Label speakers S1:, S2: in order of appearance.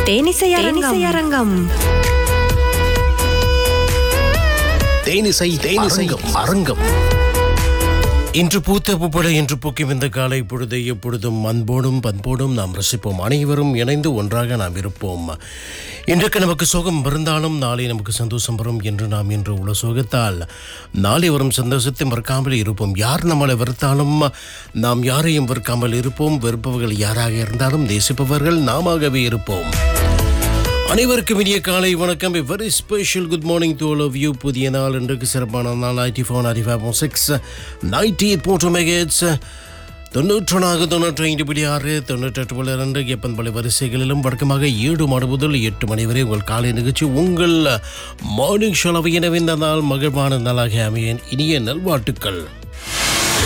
S1: தேனிசை அரங்கம்
S2: தேனிசை தேனிசை அரங்கம் இன்று பூத்த பூப்பட இன்று பூக்கும் இந்த காலை பொழுதை எப்பொழுதும் அன்போடும் பண்போடும் நாம் ரசிப்போம் அனைவரும் இணைந்து ஒன்றாக நாம் இருப்போம் இன்றைக்கு நமக்கு சோகம் இருந்தாலும் நாளை நமக்கு சந்தோஷம் வரும் என்று நாம் இன்று உள்ள சோகத்தால் நாளை வரும் சந்தோஷத்தை மறக்காமல் இருப்போம் யார் நம்மளை வெறுத்தாலும் நாம் யாரையும் வெறுக்காமல் இருப்போம் வெறுப்பவர்கள் யாராக இருந்தாலும் நேசிப்பவர்கள் நாமாகவே இருப்போம் அனைவருக்கும் இனிய காலை வணக்கம் very special good morning to all of you புதிய நாள் இன்றைக்கு சிறப்பான நாள் ninety four ninety five six ninety eight போட்டு மெகேட்ஸ் தொண்ணூற்றொன்னாக தொண்ணூற்றி ஐந்து புள்ளி ஆறு தொண்ணூற்றெட்டு புள்ளி ரெண்டு எப்பன்பள்ளி வரிசைகளிலும் வழக்கமாக ஏழு மணி முதல் எட்டு மணி வரை உங்கள் காலை நிகழ்ச்சி உங்கள் மார்னிங் ஷோலவை எனவே இந்த நாள் மகிழ்வான நாளாக அமைய இனிய நல்வாழ்த்துக்கள்